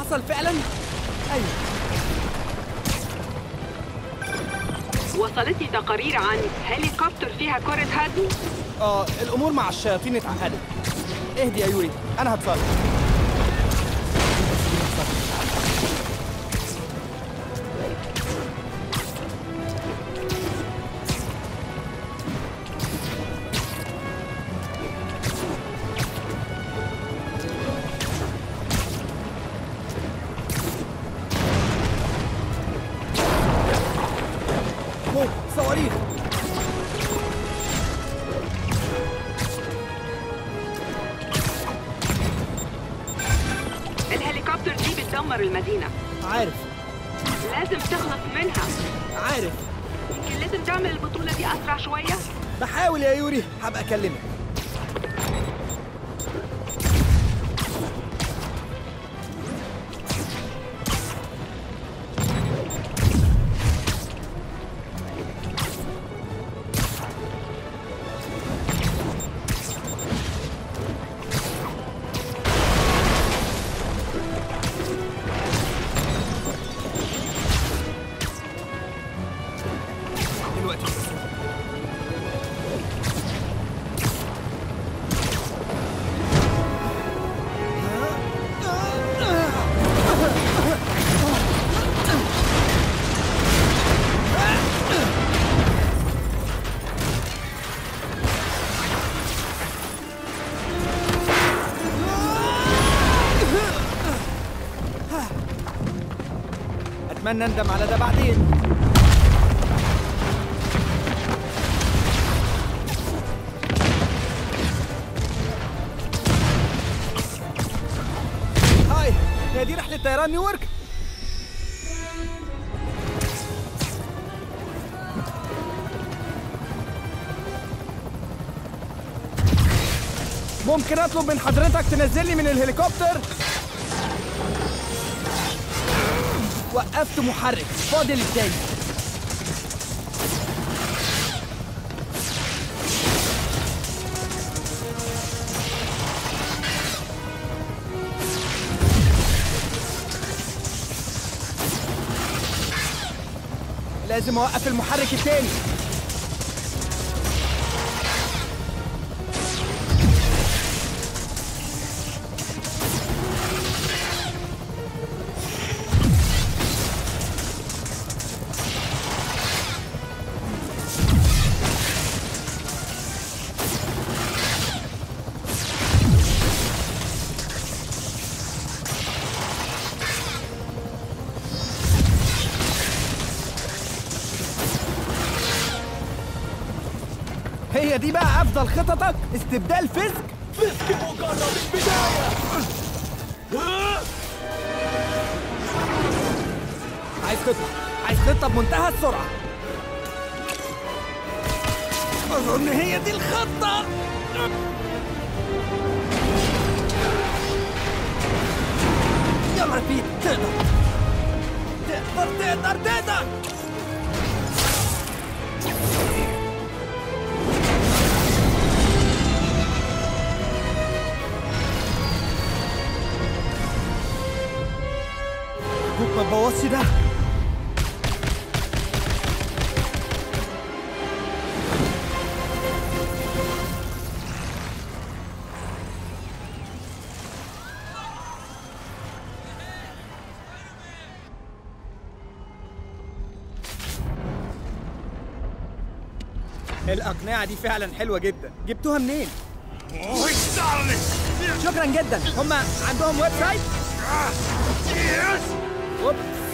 حصل فعلا ايوه وصلتني تقارير عن هليكوبتر فيها كرة هدم اه الامور مع الشياطين اتعقدت اهدي يا يوري انا هتصرف أوه، صواريخ الهليكوبتر دي بتدمر المدينة عارف لازم تخلص منها عارف يمكن لازم تعمل البطولة دي أسرع شوية بحاول يا يوري هبقى اكلمك دلوقتي اتمنى اندم على ده بعدين هاي هي دي رحلة طيران نيويورك ممكن اطلب من حضرتك تنزلني من الهليكوبتر وقفت محرك فاضل التاني لازم اوقف المحرك التاني هي دي بقى افضل خططك استبدال فيسك فيسك مجرد البداية عايز تطلع عايز تطلع بمنتهى السرعه اظن هي دي الخطه يلا رفيق تقدر تقدر تقدر تقدر أرجوك ما تبوظش ده الأقنعة دي فعلا حلوة جدا جبتوها منين؟ شكرا جدا هم عندهم ويب سايت؟ اوبس